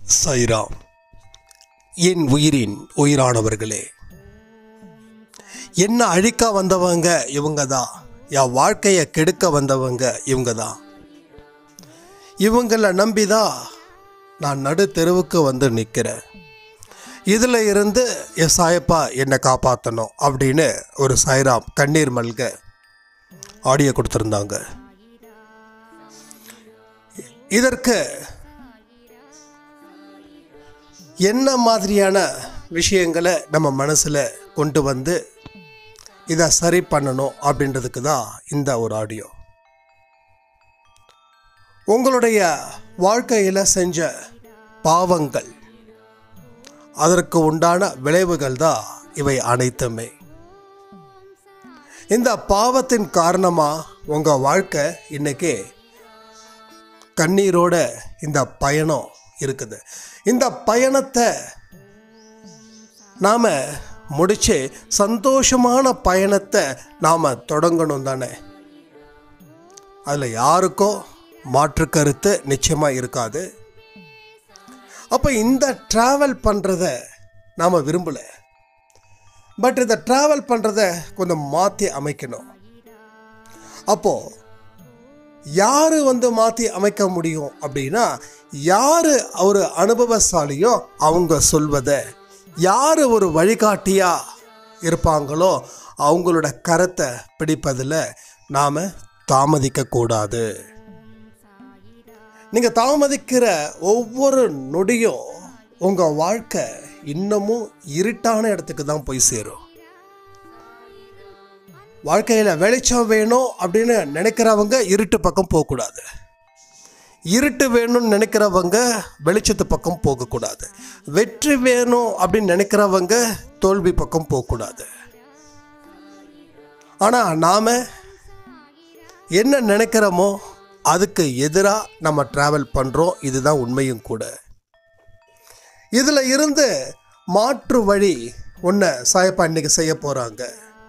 சைராம் என் உயிரின் உயிரானவர்களே என்ன அழிக்க வந்தவங்க இவங்க தான் என் வாழ்க்கையை கெடுக்க வந்தவங்க இவங்க தான் இவங்களை நம்பி தான் நான் நடு தெருவுக்கு வந்து நிற்கிறேன் இதில் இருந்து என் சாயப்பா என்னை காப்பாற்றணும் அப்படின்னு ஒரு சாய்ராம் கண்ணீர் மல்க ஆடியோ கொடுத்துருந்தாங்க இதற்கு என்ன மாதிரியான விஷயங்களை நம்ம மனசில் கொண்டு வந்து இதை சரி பண்ணணும் அப்படின்றதுக்கு தான் இந்த ஒரு ஆடியோ உங்களுடைய வாழ்க்கையில் செஞ்ச பாவங்கள் அதற்கு உண்டான விளைவுகள் தான் இவை அனைத்துமே இந்த பாவத்தின் காரணமாக உங்கள் வாழ்க்கை இன்னைக்கு கண்ணீரோட இந்த பயணம் இருக்குது இந்த பயணத்தை நாம் முடிச்சு சந்தோஷமான பயணத்தை நாம் தொடங்கணும் தானே அதில் யாருக்கோ மாற்று கருத்து நிச்சயமாக இருக்காது அப்போ இந்த ட்ராவல் பண்ணுறத நாம் விரும்பலை பட் இந்த ட்ராவல் பண்ணுறத கொஞ்சம் மாற்றி அமைக்கணும் அப்போது யார் வந்து மாற்றி அமைக்க முடியும் அப்படின்னா யார் ஒரு அனுபவசாலியோ அவங்க சொல்வதை யார் ஒரு வழிகாட்டியாக இருப்பாங்களோ அவங்களோட கரத்தை பிடிப்பதில் நாம் தாமதிக்கக்கூடாது நீங்கள் தாமதிக்கிற ஒவ்வொரு நொடியும் உங்கள் வாழ்க்கை இன்னமும் இருட்டான இடத்துக்கு தான் போய் சேரும் வாழ்க்கையில் வெளிச்சம் வேணும் அப்படின்னு நினைக்கிறவங்க இருட்டு பக்கம் போகக்கூடாது இருட்டு வேணும்னு நினைக்கிறவங்க வெளிச்சத்து பக்கம் போகக்கூடாது வெற்றி வேணும் அப்படின்னு நினைக்கிறவங்க தோல்வி பக்கம் போகக்கூடாது ஆனால் நாம் என்ன நினைக்கிறோமோ அதுக்கு எதிராக நம்ம ட்ராவல் பண்ணுறோம் இதுதான் உண்மையும் கூட இதில் இருந்து மாற்று வழி ஒன்றை சாயப்பா இன்னைக்கு செய்ய போகிறாங்க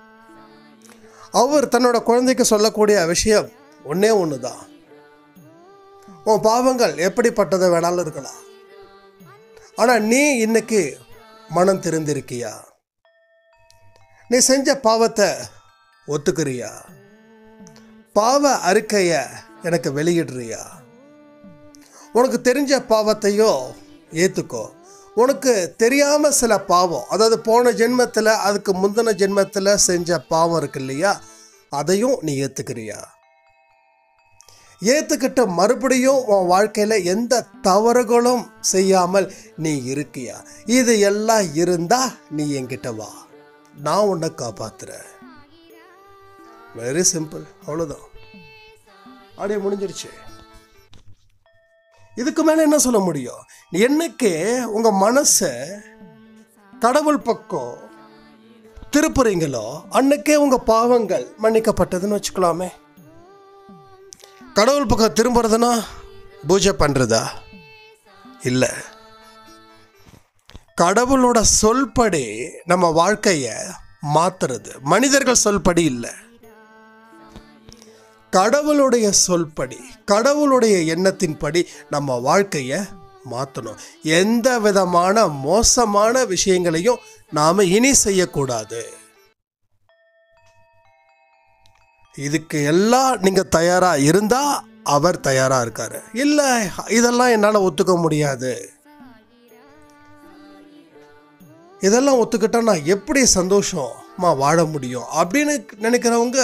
அவர் தன்னோட குழந்தைக்கு சொல்லக்கூடிய விஷயம் ஒன்றே ஒன்று தான் உன் பாவங்கள் எப்படிப்பட்டதை வேணாலும் இருக்கலாம் ஆனால் நீ இன்னைக்கு மனம் திருந்திருக்கியா நீ செஞ்ச பாவத்தை ஒத்துக்கிறியா பாவ அறிக்கைய எனக்கு வெளியிடுறியா உனக்கு தெரிஞ்ச பாவத்தையோ ஏற்றுக்கோ உனக்கு தெரியாமல் சில பாவம் அதாவது போன ஜென்மத்தில் அதுக்கு முந்தின ஜென்மத்தில் செஞ்ச பாவம் இருக்கு இல்லையா அதையும் நீ ஏற்றுக்கிறியா ஏற்றுக்கிட்ட மறுபடியும் உன் வாழ்க்கையில் எந்த தவறுகளும் செய்யாமல் நீ இருக்கியா இது எல்லாம் இருந்தா நீ என்கிட்ட வா நான் உன்னை காப்பாத்துறேன் வெரி சிம்பிள் அவ்வளோதான் அப்படியே முடிஞ்சிருச்சு இதுக்கு மேலே என்ன சொல்ல முடியும் என்னைக்கு உங்கள் மனசை கடவுள் பக்கம் திருப்புறீங்களோ அன்னைக்கே உங்கள் பாவங்கள் மன்னிக்கப்பட்டதுன்னு வச்சுக்கலாமே கடவுள் பக்கம் திரும்புறதுனா பூஜை பண்ணுறதா இல்லை கடவுளோட சொல்படி நம்ம வாழ்க்கையை மாத்துறது மனிதர்கள் சொல்படி இல்லை கடவுளுடைய சொல்படி கடவுளுடைய எண்ணத்தின்படி நம்ம வாழ்க்கையை மாற்றணும் எந்த விதமான மோசமான விஷயங்களையும் நாம் இனி செய்யக்கூடாது இதுக்கு எல்லாம் நீங்கள் தயாராக இருந்தால் அவர் தயாராக இருக்காரு இல்லை இதெல்லாம் என்னால் ஒத்துக்க முடியாது இதெல்லாம் ஒத்துக்கிட்டா நான் எப்படி சந்தோஷமா வாழ முடியும் அப்படின்னு நினைக்கிறவங்க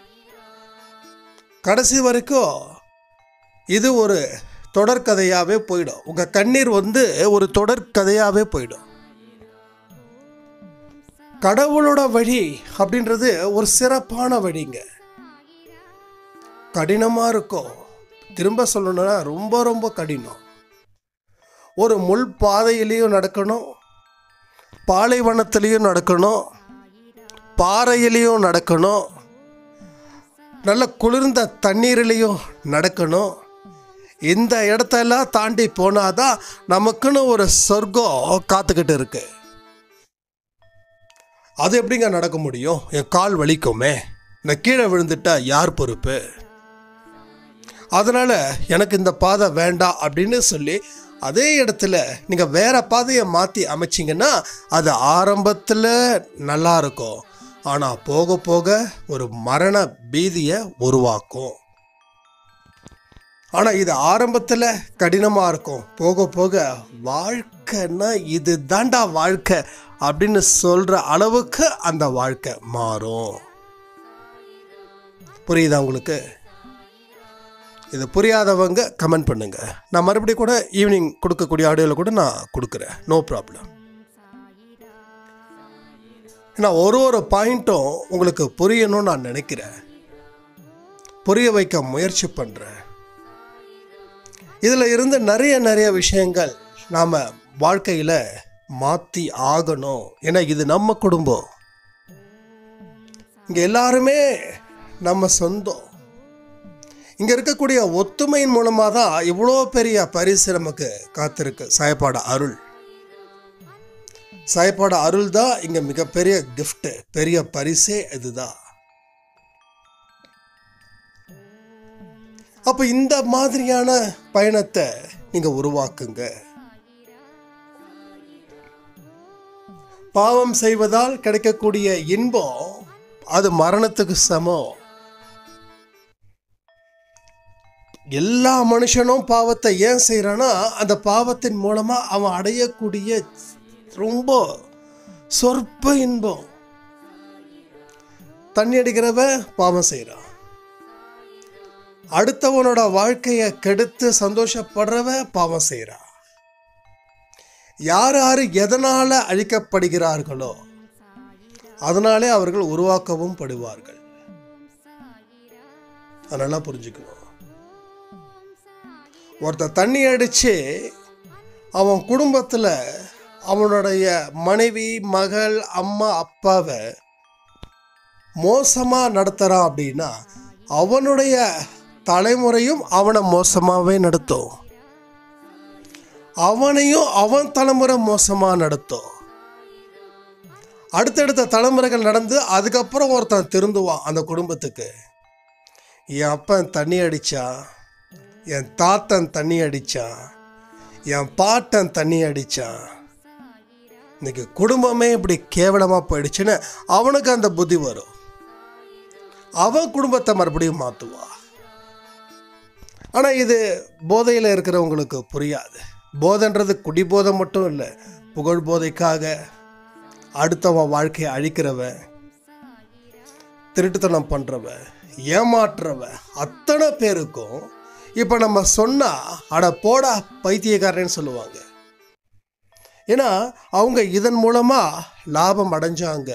கடைசி வரைக்கும் இது ஒரு தொடர்கதையாகவே போயிடும் உங்கள் கண்ணீர் வந்து ஒரு தொடர்கதையாகவே போயிடும் கடவுளோட வழி அப்படின்றது ஒரு சிறப்பான வழிங்க கடினமாக இருக்கும் திரும்ப சொல்லணும்னா ரொம்ப ரொம்ப கடினம் ஒரு முள் பாதையிலையும் நடக்கணும் பாலைவனத்துலேயும் நடக்கணும் பாறையிலையும் நடக்கணும் நல்ல குளிர்ந்த தண்ணீர்லேயும் நடக்கணும் இந்த இடத்தெல்லாம் தாண்டி போனாதான் நமக்குன்னு ஒரு சொர்க்கம் காத்துக்கிட்டு இருக்கு அது எப்படிங்க நடக்க முடியும் என் கால் வலிக்குமே நான் கீழே விழுந்துட்டா யார் பொறுப்பு அதனால் எனக்கு இந்த பாதை வேண்டாம் அப்படின்னு சொல்லி அதே இடத்துல நீங்கள் வேற பாதையை மாற்றி அமைச்சிங்கன்னா அது ஆரம்பத்தில் நல்லா இருக்கும் ஆனால் போக போக ஒரு மரண பீதியை உருவாக்கும் ஆனால் இது ஆரம்பத்தில் கடினமாக இருக்கும் போக போக வாழ்க்கைன்னா இது தாண்டா வாழ்க்கை அப்படின்னு சொல்கிற அளவுக்கு அந்த வாழ்க்கை மாறும் புரியுதா உங்களுக்கு இது புரியாதவங்க கமெண்ட் பண்ணுங்க நான் மறுபடியும் கூட ஈவினிங் கொடுக்கக்கூடிய ஆடியோவில் கூட நான் கொடுக்குறேன் நோ ப்ராப்ளம் ஏன்னா ஒரு ஒரு பாயிண்ட்டும் உங்களுக்கு புரியணும்னு நான் நினைக்கிறேன் புரிய வைக்க முயற்சி பண்ணுறேன் இதில் இருந்து நிறைய நிறைய விஷயங்கள் நாம் வாழ்க்கையில் மாற்றி ஆகணும் ஏன்னா இது நம்ம குடும்பம் இங்கே எல்லாருமே நம்ம சொந்தம் இங்கே இருக்கக்கூடிய ஒத்துமையின் மூலமாக தான் இவ்வளோ பெரிய பரிசு நமக்கு காத்திருக்கு சாயப்பாட அருள் சாயப்பாட அருள் தான் இங்கே மிகப்பெரிய gift பெரிய பரிசே இதுதான் அப்போ இந்த மாதிரியான பயணத்தை நீங்கள் உருவாக்குங்க பாவம் செய்வதால் கிடைக்கக்கூடிய இன்பம் அது மரணத்துக்கு சமம் எல்லா மனுஷனும் பாவத்தை ஏன் செய்கிறான்னா அந்த பாவத்தின் மூலமாக அவன் அடையக்கூடிய ரொம்ப சொற்ப இன்பம் தண்ணி அடிக்கிறவன் பாவம் செய்கிறான் அடுத்தவனோட வாழ்க்கையை கெடுத்து சந்தோஷப்படுறவ பாவம் செய்கிறான் யார் யார் எதனால அழிக்கப்படுகிறார்களோ அதனாலே அவர்கள் உருவாக்கவும் படுவார்கள் அதெல்லாம் புரிஞ்சுக்கணும் ஒருத்தன் தண்ணி அடித்து அவன் குடும்பத்தில் அவனுடைய மனைவி மகள் அம்மா அப்பாவை மோசமாக நடத்துகிறான் அப்படின்னா அவனுடைய தலைமுறையும் அவனை மோசமாகவே நடத்தும் அவனையும் அவன் தலைமுறை மோசமாக நடத்தும் அடுத்தடுத்த தலைமுறைகள் நடந்து அதுக்கப்புறம் ஒருத்தன் திருந்துவான் அந்த குடும்பத்துக்கு என் அப்பன் தண்ணி அடித்தான் என் தாத்தன் தண்ணி அடித்தான் என் பாட்டன் தண்ணி அடித்தான் இன்னைக்கு குடும்பமே இப்படி கேவலமாக போயிடுச்சுன்னு அவனுக்கு அந்த புத்தி வரும் அவன் குடும்பத்தை மறுபடியும் மாற்றுவா ஆனால் இது போதையில் இருக்கிறவங்களுக்கு புரியாது போதைன்றது குடிபோதை மட்டும் இல்லை புகழ் போதைக்காக அடுத்தவன் வாழ்க்கையை அழிக்கிறவன் திருட்டுத்தனம் பண்ணுறவன் ஏமாற்றுறவன் அத்தனை பேருக்கும் இப்போ நம்ம சொன்னால் அட போடா பைத்தியக்காரன்னு சொல்லுவாங்க ஏன்னா அவங்க இதன் மூலமாக லாபம் அடைஞ்சாங்க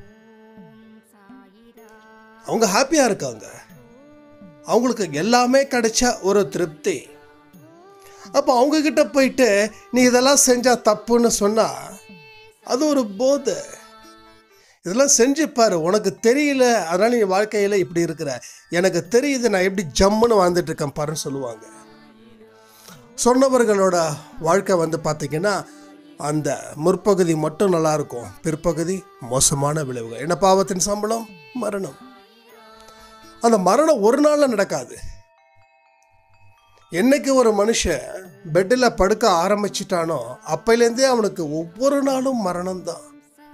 அவங்க ஹாப்பியாக இருக்காங்க அவங்களுக்கு எல்லாமே கிடைச்ச ஒரு திருப்தி அப்போ அவங்க கிட்ட போயிட்டு நீ இதெல்லாம் செஞ்சால் தப்புன்னு சொன்னால் அது ஒரு போதை இதெல்லாம் செஞ்சு பாரு உனக்கு தெரியல அதனால நீ வாழ்க்கையில் இப்படி இருக்கிற எனக்கு தெரியுது நான் எப்படி ஜம்முன்னு வாழ்ந்துட்டு இருக்கேன் பாருன்னு சொல்லுவாங்க சொன்னவர்களோட வாழ்க்கை வந்து பார்த்தீங்கன்னா அந்த முற்பகுதி மட்டும் நல்லா இருக்கும் பிற்பகுதி மோசமான விளைவுகள் என்ன பாவத்தின் சம்பளம் மரணம் அந்த மரணம் ஒரு நாளில் நடக்காது என்னைக்கு ஒரு மனுஷன் பெட்டில் படுக்க ஆரம்பிச்சிட்டானோ அப்பையிலேருந்தே அவனுக்கு ஒவ்வொரு நாளும் மரணம் தான்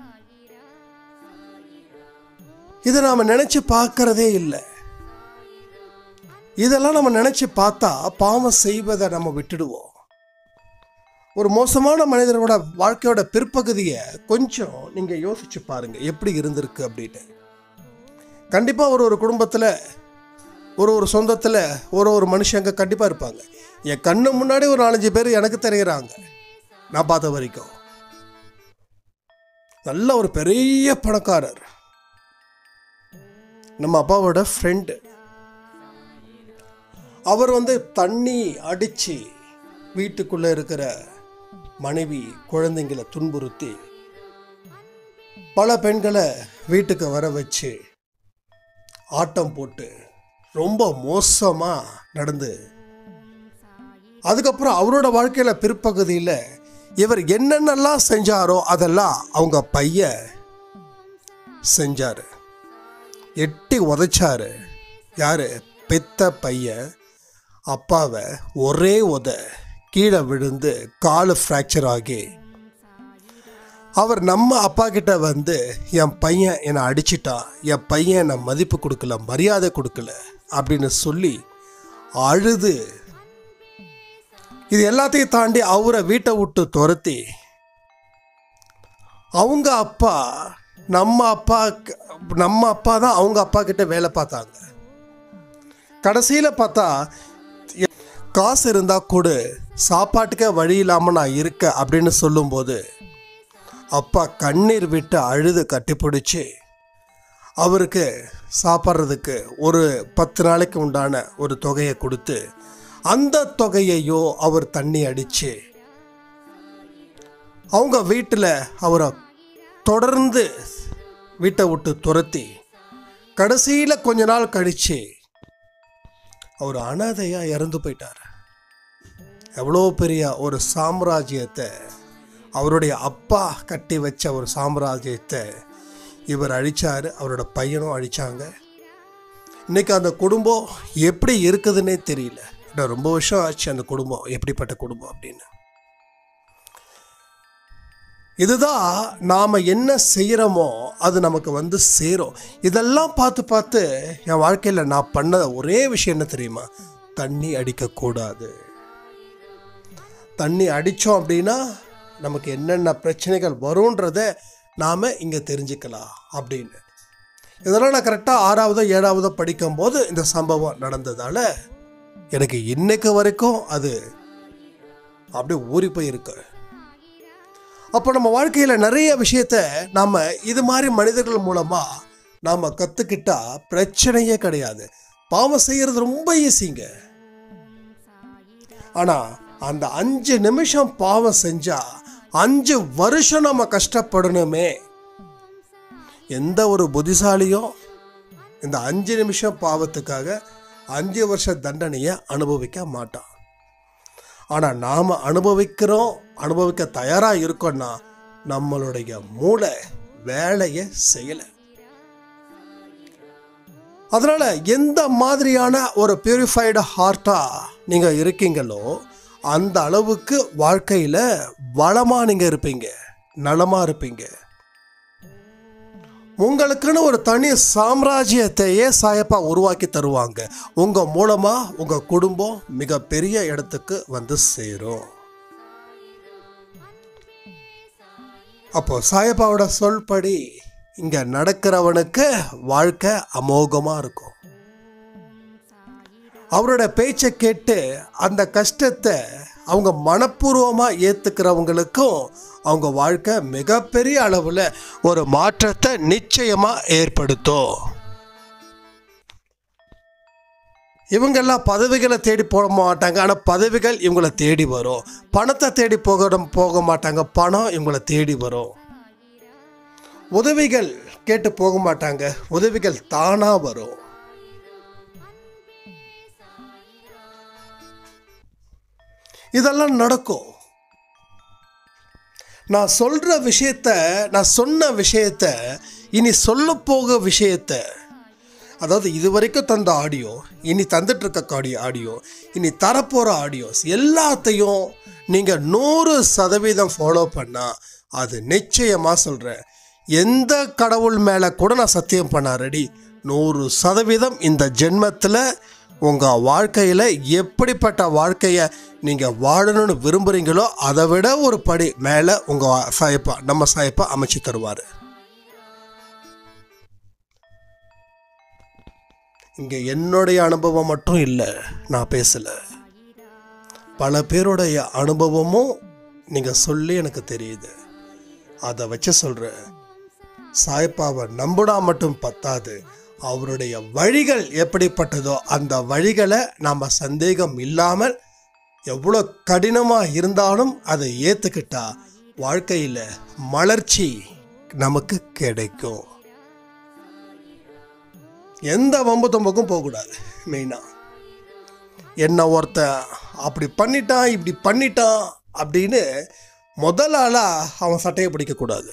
இதை நாம் நினைச்சு பார்க்கறதே இல்லை இதெல்லாம் நம்ம நினைச்சு பார்த்தா பாவம் செய்வதை நம்ம விட்டுடுவோம் ஒரு மோசமான மனிதனோட வாழ்க்கையோட பிற்பகுதியை கொஞ்சம் நீங்க யோசிச்சு பாருங்க எப்படி இருந்திருக்கு அப்படின்னு கண்டிப்பா ஒரு ஒரு குடும்பத்துல ஒரு ஒரு சொந்தத்துல ஒரு ஒரு மனுஷங்க கண்டிப்பா இருப்பாங்க என் கண்ணு முன்னாடி ஒரு நாலஞ்சு பேர் எனக்கு தெரிகிறாங்க நான் பார்த்த வரைக்கும் நல்ல ஒரு பெரிய பணக்காரர் நம்ம அப்பாவோட ஃப்ரெண்டு அவர் வந்து தண்ணி அடித்து வீட்டுக்குள்ளே இருக்கிற மனைவி குழந்தைங்களை துன்புறுத்தி பல பெண்களை வீட்டுக்கு வர வச்சு ஆட்டம் போட்டு ரொம்ப மோசமாக நடந்து அதுக்கப்புறம் அவரோட வாழ்க்கையில் பிற்பகுதியில் இவர் என்னென்னலாம் செஞ்சாரோ அதெல்லாம் அவங்க பையன் செஞ்சாரு எட்டி உதைச்சாரு யாரு பெத்த பையன் அப்பாவை ஒரே உத கீழே விழுந்து காலு ஃப்ராக்சர் ஆகி அவர் நம்ம அப்பா கிட்ட வந்து என் பையன் என்னை அடிச்சிட்டான் என் பையன் என்னை மதிப்பு கொடுக்கல மரியாதை கொடுக்கல அப்படின்னு சொல்லி அழுது இது எல்லாத்தையும் தாண்டி அவரை வீட்டை விட்டு துரத்தி அவங்க அப்பா நம்ம அப்பா நம்ம அப்பா தான் அவங்க அப்பா கிட்ட வேலை பார்த்தாங்க கடைசியில் பார்த்தா காசு இருந்தால் கூட சாப்பாட்டுக்கே வழி இல்லாமல் நான் இருக்கேன் அப்படின்னு சொல்லும்போது அப்பா கண்ணீர் விட்டு அழுது கட்டிப்பிடிச்சி அவருக்கு சாப்பிட்றதுக்கு ஒரு பத்து நாளைக்கு உண்டான ஒரு தொகையை கொடுத்து அந்த தொகையையோ அவர் தண்ணி அடித்து அவங்க வீட்டில் அவரை தொடர்ந்து வீட்டை விட்டு துரத்தி கடைசியில் கொஞ்ச நாள் கழித்து அவர் அனாதையாக இறந்து போயிட்டார் எவ்வளோ பெரிய ஒரு சாம்ராஜ்யத்தை அவருடைய அப்பா கட்டி வச்ச ஒரு சாம்ராஜ்யத்தை இவர் அழிச்சார் அவரோட பையனும் அழிச்சாங்க இன்னைக்கு அந்த குடும்பம் எப்படி இருக்குதுன்னே தெரியல இன்னும் ரொம்ப வருஷம் ஆச்சு அந்த குடும்பம் எப்படிப்பட்ட குடும்பம் அப்படின்னு இதுதான் நாம் என்ன செய்கிறோமோ அது நமக்கு வந்து சேரும் இதெல்லாம் பார்த்து பார்த்து என் வாழ்க்கையில் நான் பண்ண ஒரே விஷயம் என்ன தெரியுமா தண்ணி அடிக்கக்கூடாது தண்ணி அடித்தோம் அப்படின்னா நமக்கு என்னென்ன பிரச்சனைகள் வரும்ன்றத நாம் இங்கே தெரிஞ்சுக்கலாம் அப்படின்னு இதெல்லாம் நான் கரெக்டாக ஆறாவதோ ஏழாவதோ படிக்கும்போது இந்த சம்பவம் நடந்ததால் எனக்கு இன்னைக்கு வரைக்கும் அது அப்படியே ஊறி போயிருக்கு அப்போ நம்ம வாழ்க்கையில் நிறைய விஷயத்த நாம் இது மாதிரி மனிதர்கள் மூலமாக நாம் கற்றுக்கிட்டா பிரச்சனையே கிடையாது பாவம் செய்கிறது ரொம்ப ஈஸிங்க ஆனால் அந்த அஞ்சு நிமிஷம் பாவம் செஞ்சா அஞ்சு வருஷம் நம்ம கஷ்டப்படணுமே எந்த ஒரு புத்திசாலியும் இந்த அஞ்சு நிமிஷம் பாவத்துக்காக அஞ்சு வருஷ தண்டனையை அனுபவிக்க மாட்டான் ஆனால் நாம் அனுபவிக்கிறோம் அனுபவிக்க தயாராக இருக்கோம்னா நம்மளுடைய மூளை வேலையை செய்யலை அதனால் எந்த மாதிரியான ஒரு பியூரிஃபைடு ஹார்ட்டாக நீங்கள் இருக்கீங்களோ அந்த அளவுக்கு வாழ்க்கையில் வளமாக நீங்கள் இருப்பீங்க நலமாக இருப்பீங்க உங்களுக்குன்னு ஒரு தனி சாம்ராஜ்யத்தையே சாயப்பா உருவாக்கி தருவாங்க உங்கள் மூலமாக உங்கள் குடும்பம் மிகப்பெரிய இடத்துக்கு வந்து சேரும் அப்போ சாயப்பாவோட சொல்படி இங்கே நடக்கிறவனுக்கு வாழ்க்கை அமோகமாக இருக்கும் அவரோட பேச்சை கேட்டு அந்த கஷ்டத்தை அவங்க மனப்பூர்வமாக ஏற்றுக்கிறவங்களுக்கும் அவங்க வாழ்க்கை மிகப்பெரிய அளவில் ஒரு மாற்றத்தை நிச்சயமாக ஏற்படுத்தும் இவங்கெல்லாம் பதவிகளை தேடி போக மாட்டாங்க ஆனால் பதவிகள் இவங்களை தேடி வரும் பணத்தை தேடி போக போக மாட்டாங்க பணம் இவங்களை தேடி வரும் உதவிகள் கேட்டு போக மாட்டாங்க உதவிகள் தானாக வரும் இதெல்லாம் நடக்கும் நான் சொல்கிற விஷயத்த நான் சொன்ன விஷயத்த இனி சொல்ல போக விஷயத்த அதாவது இது வரைக்கும் தந்த ஆடியோ இனி தந்துட்டு இருக்க ஆடியோ ஆடியோ இனி தரப்போகிற ஆடியோஸ் எல்லாத்தையும் நீங்கள் நூறு சதவீதம் ஃபாலோ பண்ணால் அது நிச்சயமாக சொல்கிறேன் எந்த கடவுள் மேலே கூட நான் சத்தியம் பண்ண ரெடி நூறு சதவீதம் இந்த ஜென்மத்தில் உங்கள் வாழ்க்கையில் எப்படிப்பட்ட வாழ்க்கையை நீங்கள் வாழணும்னு விரும்புகிறீங்களோ அதை விட ஒரு படி மேலே உங்கள் சாயப்பா நம்ம சாயப்பா அமைச்சு தருவார் இங்கே என்னுடைய அனுபவம் மட்டும் இல்லை நான் பேசலை பல பேருடைய அனுபவமும் நீங்கள் சொல்லி எனக்கு தெரியுது அதை வச்சு சொல்கிறேன் சாய்ப்பாவை நம்பினா மட்டும் பத்தாது அவருடைய வழிகள் எப்படிப்பட்டதோ அந்த வழிகளை நாம் சந்தேகம் இல்லாமல் எவ்வளோ கடினமாக இருந்தாலும் அதை ஏற்றுக்கிட்டா வாழ்க்கையில் மலர்ச்சி நமக்கு கிடைக்கும் எந்த வம்பு தொம்புக்கும் போகக்கூடாது மெயினாக என்ன ஒருத்தன் அப்படி பண்ணிட்டான் இப்படி பண்ணிட்டான் அப்படின்னு முதல் ஆளாக அவன் சட்டையை பிடிக்கக்கூடாது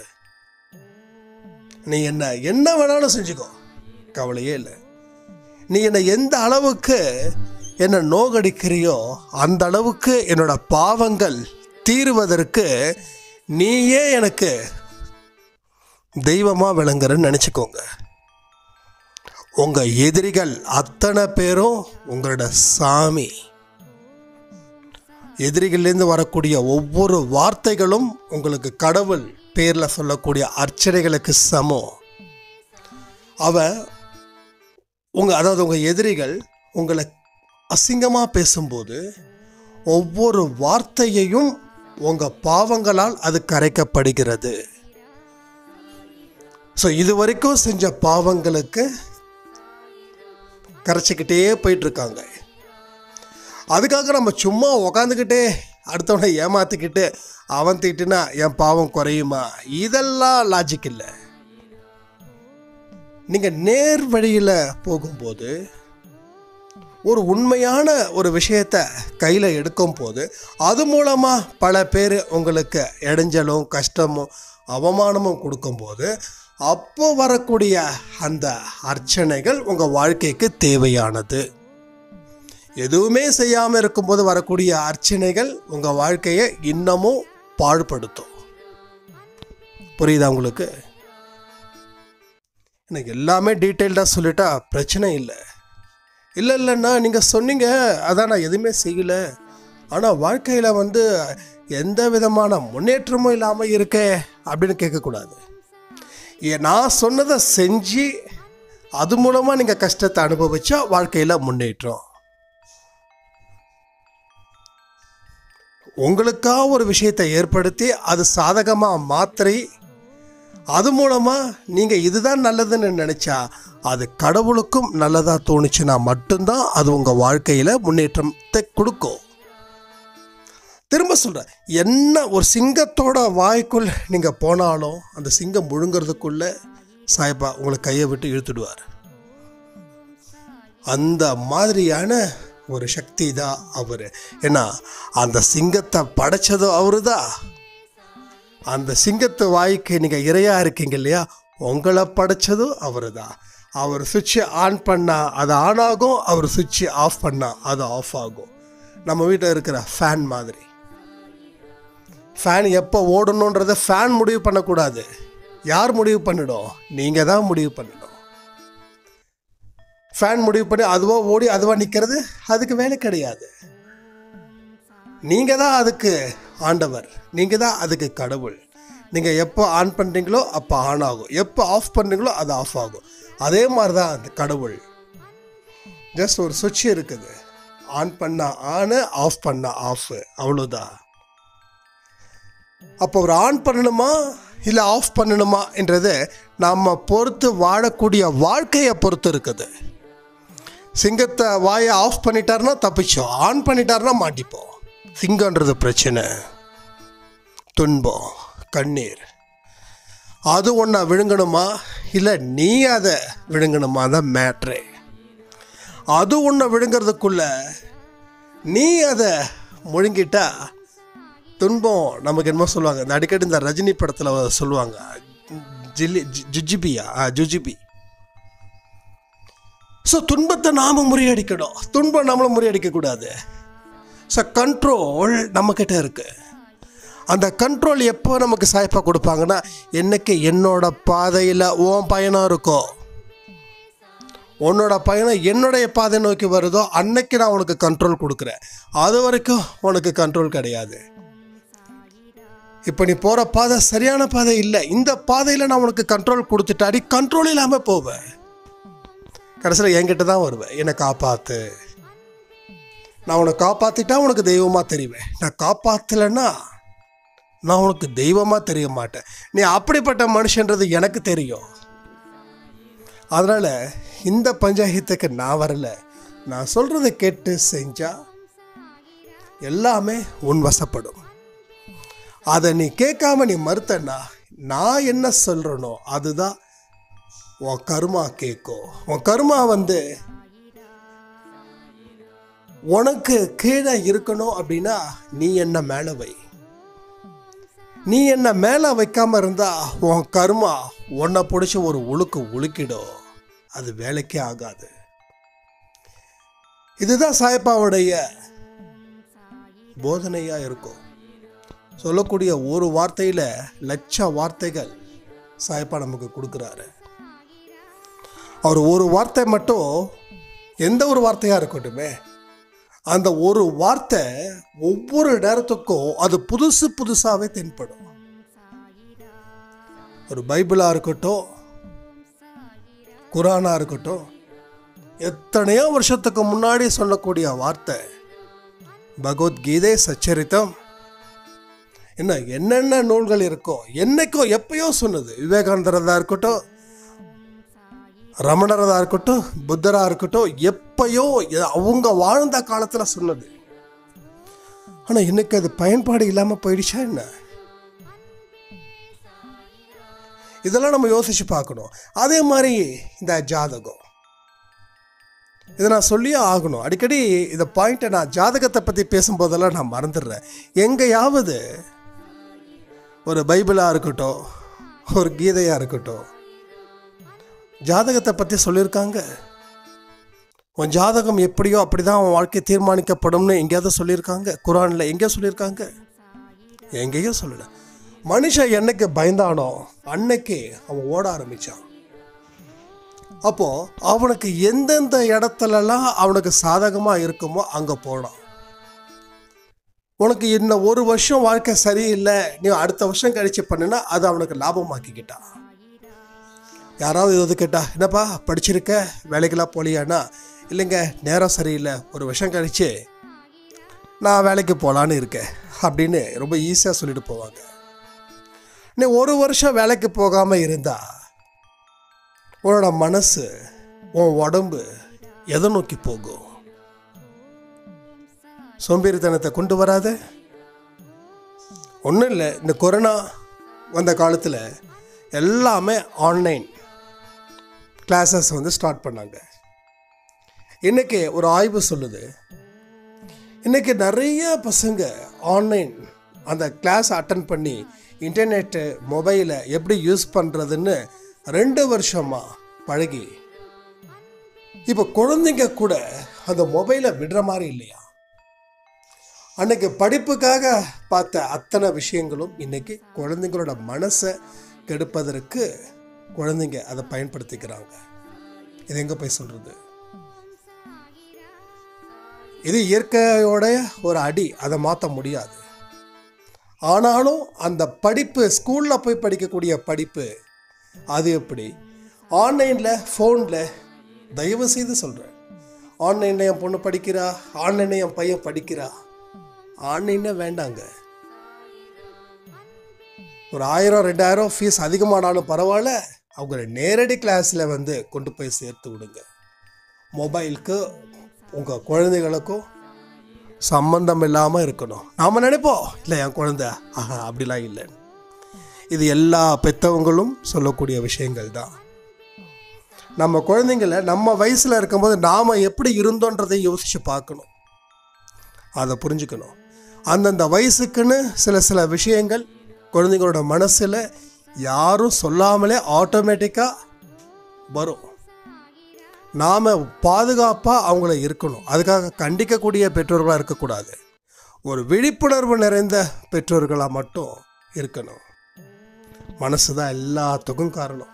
நீ என்ன என்ன வேணாலும் செஞ்சுக்கோ கவலையே இல்லை நீ என்னை எந்த அளவுக்கு என்னை நோகடிக்கிறியோ அந்த அளவுக்கு என்னோட பாவங்கள் தீருவதற்கு நீயே எனக்கு தெய்வமாக விளங்குறன்னு நினச்சிக்கோங்க உங்கள் எதிரிகள் அத்தனை பேரும் உங்களோட சாமி எதிரிகள்லேருந்து வரக்கூடிய ஒவ்வொரு வார்த்தைகளும் உங்களுக்கு கடவுள் பேரில் சொல்லக்கூடிய அர்ச்சனைகளுக்கு சமம் அவன் உங்கள் அதாவது உங்கள் எதிரிகள் உங்களை அசிங்கமாக பேசும்போது ஒவ்வொரு வார்த்தையையும் உங்கள் பாவங்களால் அது கரைக்கப்படுகிறது ஸோ இது வரைக்கும் செஞ்ச பாவங்களுக்கு கரைச்சிக்கிட்டே போயிட்டுருக்காங்க அதுக்காக நம்ம சும்மா உக்காந்துக்கிட்டே அடுத்தவனை ஏமாத்திக்கிட்டு அவன் திட்டுனா என் பாவம் குறையுமா இதெல்லாம் லாஜிக் இல்லை நீங்கள் நேர் வழியில் போகும்போது ஒரு உண்மையான ஒரு விஷயத்தை கையில் எடுக்கும் போது அது மூலமாக பல பேர் உங்களுக்கு இடைஞ்சலும் கஷ்டமும் அவமானமும் கொடுக்கும்போது அப்போ வரக்கூடிய அந்த அர்ச்சனைகள் உங்கள் வாழ்க்கைக்கு தேவையானது எதுவுமே செய்யாமல் இருக்கும்போது வரக்கூடிய அர்ச்சனைகள் உங்கள் வாழ்க்கையை இன்னமும் பாழ்படுத்தும் புரியுதா உங்களுக்கு எனக்கு எல்லாமே டீட்டெயில்டாக சொல்லிட்டா பிரச்சனை இல்லை இல்லை இல்லைண்ணா நீங்கள் சொன்னீங்க அதான் நான் எதுவுமே செய்யலை ஆனால் வாழ்க்கையில் வந்து எந்த விதமான முன்னேற்றமும் இல்லாமல் இருக்கே அப்படின்னு கேட்கக்கூடாது ஏ- நான் சொன்னதை செஞ்சு அது மூலமாக நீங்கள் கஷ்டத்தை அனுபவிச்சா வாழ்க்கையில் முன்னேற்றம் உங்களுக்காக ஒரு விஷயத்தை ஏற்படுத்தி அது சாதகமாக மாற்றி அது மூலமாக நீங்கள் இதுதான் நல்லதுன்னு நினச்சா அது கடவுளுக்கும் நல்லதாக தோணுச்சுன்னா மட்டும்தான் அது உங்கள் வாழ்க்கையில் முன்னேற்றத்தை கொடுக்கும் திரும்ப சொல்கிறேன் என்ன ஒரு சிங்கத்தோட வாய்க்குள் நீங்கள் போனாலும் அந்த சிங்கம் முழுங்கிறதுக்குள்ளே சாய்பா உங்களை கையை விட்டு இழுத்துடுவார் அந்த மாதிரியான ஒரு சக்தி தான் அவர் ஏன்னா அந்த சிங்கத்தை படைச்சதும் அவரு தான் அந்த சிங்கத்து வாய்க்கு நீங்கள் இரையாக இருக்கீங்க இல்லையா உங்களை படைச்சதும் அவர் தான் அவர் சுவிட்சை ஆன் பண்ணால் அது ஆன் ஆகும் அவர் சுவிட்சை ஆஃப் பண்ணால் அது ஆஃப் ஆகும் நம்ம வீட்டில் இருக்கிற ஃபேன் மாதிரி ஃபேன் எப்போ ஓடணுன்றதை ஃபேன் முடிவு பண்ணக்கூடாது யார் முடிவு பண்ணிடும் நீங்கள் தான் முடிவு பண்ணணும் ஃபேன் முடிவு பண்ணி அதுவாக ஓடி அதுவாக நிற்கிறது அதுக்கு வேலை கிடையாது நீங்கள் தான் அதுக்கு ஆண்டவர் நீங்கள் தான் அதுக்கு கடவுள் நீங்கள் எப்போ ஆன் பண்ணுறீங்களோ அப்போ ஆன் ஆகும் எப்போ ஆஃப் பண்ணுறீங்களோ அது ஆஃப் ஆகும் அதே மாதிரி தான் அந்த கடவுள் ஜஸ்ட் ஒரு சுவிட்ச் இருக்குது ஆன் பண்ணால் ஆனு ஆஃப் பண்ணால் ஆஃப் அவ்வளோதான் அப்போ ஒரு ஆன் பண்ணணுமா இல்லை ஆஃப் பண்ணணுமா என்றது நம்ம பொறுத்து வாழக்கூடிய வாழ்க்கையை பொறுத்து இருக்குது சிங்கத்தை வாயை ஆஃப் பண்ணிட்டாருன்னா தப்பிச்சோம் ஆன் பண்ணிட்டாருன்னா மாட்டிப்போம் சிங்கன்றது பிரச்சனை துன்பம் கண்ணீர் அது ஒன்றா விழுங்கணுமா இல்லை நீ அதை விழுங்கணுமா தான் மேட்ரு அது ஒன்றை விழுங்கிறதுக்குள்ள நீ அதை முழுங்கிட்டா துன்பம் நமக்கு என்னமோ சொல்லுவாங்க இந்த அடிக்கடி இந்த ரஜினி படத்தில் சொல்லுவாங்க ஜில்லி ஜி- ஜுஜிபியா ஆ ஜுஜிபி ஸோ துன்பத்தை நாம முறியடிக்கணும் துன்பம் நம்மளும் முறியடிக்கக்கூடாது ஸோ கண்ட்ரோல் நம்மக்கிட்ட இருக்கு அந்த கண்ட்ரோல் எப்போ நமக்கு சாய்ப்பாக கொடுப்பாங்கன்னா என்னைக்கு என்னோட பாதையில் உன் பயணம் இருக்கோ உன்னோட பயணம் என்னுடைய பாதை நோக்கி வருதோ அன்னைக்கு நான் உனக்கு கண்ட்ரோல் கொடுக்குறேன் அது வரைக்கும் உனக்கு கண்ட்ரோல் கிடையாது இப்போ நீ போகிற பாதை சரியான பாதை இல்லை இந்த பாதையில் நான் உனக்கு கண்ட்ரோல் கொடுத்துட்டாடி கண்ட்ரோல் இல்லாமல் போவேன் கடைசியில் என்கிட்ட தான் வருவேன் என்னை காப்பாற்று நான் உன்னை காப்பாற்றிட்டா உனக்கு தெய்வமாக தெரிவேன் நான் காப்பாற்றலைன்னா நான் உனக்கு தெய்வமாக தெரிய மாட்டேன் நீ அப்படிப்பட்ட மனுஷன்றது எனக்கு தெரியும் அதனால் இந்த பஞ்சாயத்துக்கு நான் வரல நான் சொல்கிறத கேட்டு செஞ்சா எல்லாமே உன் வசப்படும் அதை நீ கேட்காம நீ மறுத்தன்னா நான் என்ன சொல்கிறேனோ அதுதான் உன் கருமா கேட்கும் உன் கருமா வந்து உனக்கு கீழே இருக்கணும் அப்படின்னா நீ என்ன மேலே வை நீ என்ன மேலே வைக்காம இருந்தா உன் கருமா உன்னை பிடிச்சி ஒரு உழுக்கு உழுக்கிடும் அது வேலைக்கே ஆகாது இதுதான் சாயப்பாவுடைய போதனையா இருக்கும் சொல்லக்கூடிய ஒரு வார்த்தையில லட்ச வார்த்தைகள் சாயப்பா நமக்கு கொடுக்குறாரு அவர் ஒரு வார்த்தை மட்டும் எந்த ஒரு வார்த்தையா இருக்கட்டுமே அந்த ஒரு வார்த்தை ஒவ்வொரு நேரத்துக்கும் அது புதுசு புதுசாகவே தென்படும் ஒரு பைபிளாக இருக்கட்டும் குரானாக இருக்கட்டும் எத்தனையோ வருஷத்துக்கு முன்னாடி சொல்லக்கூடிய வார்த்தை பகவத்கீதை சச்சரித்தம் என்ன என்னென்ன நூல்கள் இருக்கோ என்னைக்கோ எப்பயோ சொன்னது விவேகானந்தரதா இருக்கட்டும் ரமணரதா இருக்கட்டும் புத்தரா இருக்கட்டும் எப்பயோ எ- அவங்க வாழ்ந்த காலத்தில் சொன்னது ஆனால் இன்னைக்கு அது பயன்பாடு இல்லாமல் போயிடுச்சா என்ன இதெல்லாம் நம்ம யோசிச்சு பார்க்கணும் அதே மாதிரி இந்த ஜாதகம் இதை நான் சொல்லியே ஆகணும் அடிக்கடி இந்த பாயிண்ட்டை நான் ஜாதகத்தை பற்றி பேசும்போதெல்லாம் நான் மறந்துடுறேன் எங்கேயாவது ஒரு பைபிளாக இருக்கட்டும் ஒரு கீதையாக இருக்கட்டும் ஜாதகத்தை பற்றி சொல்லியிருக்காங்க உன் ஜாதகம் எப்படியோ அப்படிதான் அவன் வாழ்க்கை தீர்மானிக்கப்படும்னு எங்கேயாவது சொல்லியிருக்காங்க குரானில் எங்கேயோ சொல்லியிருக்காங்க எங்கேயோ சொல்லலை மனுஷன் என்னைக்கு பயந்தானோ அன்னைக்கு அவன் ஓட ஆரம்பிச்சான் அப்போ அவனுக்கு எந்தெந்த இடத்துலலாம் அவனுக்கு சாதகமாக இருக்குமோ அங்கே போனான் உனக்கு இன்னும் ஒரு வருஷம் வாழ்க்கை சரியில்லை நீ அடுத்த வருஷம் கழிச்சு பண்ணுனா அது அவனுக்கு லாபமாக்கிக்கிட்டான் யாராவது ஏதாவது கேட்டா என்னப்பா படிச்சிருக்க வேலைக்கெல்லாம் போலியானா இல்லைங்க நேரம் சரியில்லை ஒரு வருஷம் கழிச்சு நான் வேலைக்கு போகலான்னு இருக்கேன் அப்படின்னு ரொம்ப ஈஸியாக சொல்லிட்டு போவாங்க நீ ஒரு வருஷம் வேலைக்கு போகாமல் இருந்தா உன்னோட மனசு உன் உடம்பு எதை நோக்கி போகும் சோம்பேறித்தனத்தை கொண்டு வராத ஒன்றும் இல்லை இந்த கொரோனா வந்த காலத்தில் எல்லாமே ஆன்லைன் கிளாஸஸ் வந்து ஸ்டார்ட் பண்ணாங்க இன்னைக்கு ஒரு ஆய்வு சொல்லுது இன்னைக்கு நிறைய பசங்க ஆன்லைன் அந்த கிளாஸ் அட்டன் பண்ணி இன்டர்நெட்டு மொபைலை எப்படி யூஸ் பண்ணுறதுன்னு ரெண்டு வருஷமா பழகி இப்போ குழந்தைங்க கூட அந்த மொபைலை விடுற மாதிரி இல்லையா அன்னைக்கு படிப்புக்காக பார்த்த அத்தனை விஷயங்களும் இன்னைக்கு குழந்தைங்களோட மனசை கெடுப்பதற்கு குழந்தைங்க அதை பயன்படுத்திக்கிறாங்க இது எங்கே போய் சொல்கிறது இது இயற்கையோட ஒரு அடி அதை மாற்ற முடியாது ஆனாலும் அந்த படிப்பு ஸ்கூலில் போய் படிக்கக்கூடிய படிப்பு அது எப்படி ஆன்லைனில் ஃபோனில் தயவு செய்து சொல்கிறேன் ஆன்லைனில் என் பொண்ணு படிக்கிறா ஆன்லைனில் என் பையன் படிக்கிறா ஆன்லைனில் வேண்டாங்க ஒரு ஆயிரம் ரெண்டாயிரம் ஃபீஸ் அதிகமானாலும் பரவாயில்ல அவங்கள நேரடி கிளாஸில் வந்து கொண்டு போய் சேர்த்து விடுங்க மொபைலுக்கு உங்கள் குழந்தைகளுக்கும் சம்பந்தம் இல்லாமல் இருக்கணும் நாம் நினைப்போம் இல்லை என் குழந்தை ஆஹா அப்படிலாம் இல்லை இது எல்லா பெற்றவங்களும் சொல்லக்கூடிய விஷயங்கள் தான் நம்ம குழந்தைங்கள நம்ம வயசில் இருக்கும்போது நாம் எப்படி இருந்தோன்றதை யோசித்து பார்க்கணும் அதை புரிஞ்சுக்கணும் அந்தந்த வயசுக்குன்னு சில சில விஷயங்கள் குழந்தைங்களோட மனசில் யாரும் சொல்லாமலே ஆட்டோமேட்டிக்காக வரும் நாம் பாதுகாப்பாக அவங்கள இருக்கணும் அதுக்காக கண்டிக்கக்கூடிய பெற்றோர்களாக இருக்கக்கூடாது ஒரு விழிப்புணர்வு நிறைந்த பெற்றோர்களாக மட்டும் இருக்கணும் மனசு தான் எல்லாத்துக்கும் காரணம்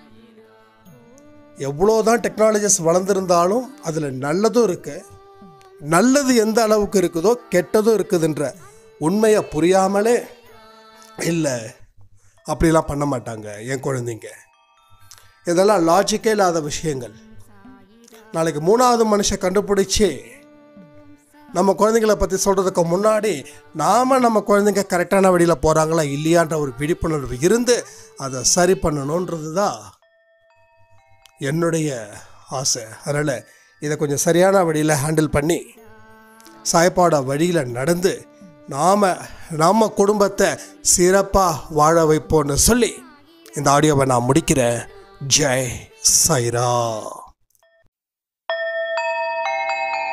எவ்வளோதான் டெக்னாலஜிஸ் வளர்ந்துருந்தாலும் அதில் நல்லதும் இருக்கு நல்லது எந்த அளவுக்கு இருக்குதோ கெட்டதும் இருக்குதுன்ற உண்மையை புரியாமலே இல்லை அப்படிலாம் பண்ண மாட்டாங்க என் குழந்தைங்க இதெல்லாம் லாஜிக்கே இல்லாத விஷயங்கள் நாளைக்கு மூணாவது மனுஷன் கண்டுபிடிச்சி நம்ம குழந்தைங்கள பற்றி சொல்கிறதுக்கு முன்னாடி நாம் நம்ம குழந்தைங்க கரெக்டான வழியில் போகிறாங்களா இல்லையான்ற ஒரு விழிப்புணர்வு இருந்து அதை சரி பண்ணணுன்றது தான் என்னுடைய ஆசை அதனால் இதை கொஞ்சம் சரியான வழியில் ஹேண்டில் பண்ணி சாய்ப்பாட வழியில் நடந்து நாம் நம்ம குடும்பத்தை சிறப்பாக வாழ வைப்போம்னு சொல்லி இந்த ஆடியோவை நான் முடிக்கிறேன் ஜெய் சைரா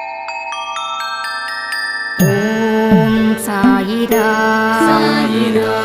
ॐ सायिरा सायिरा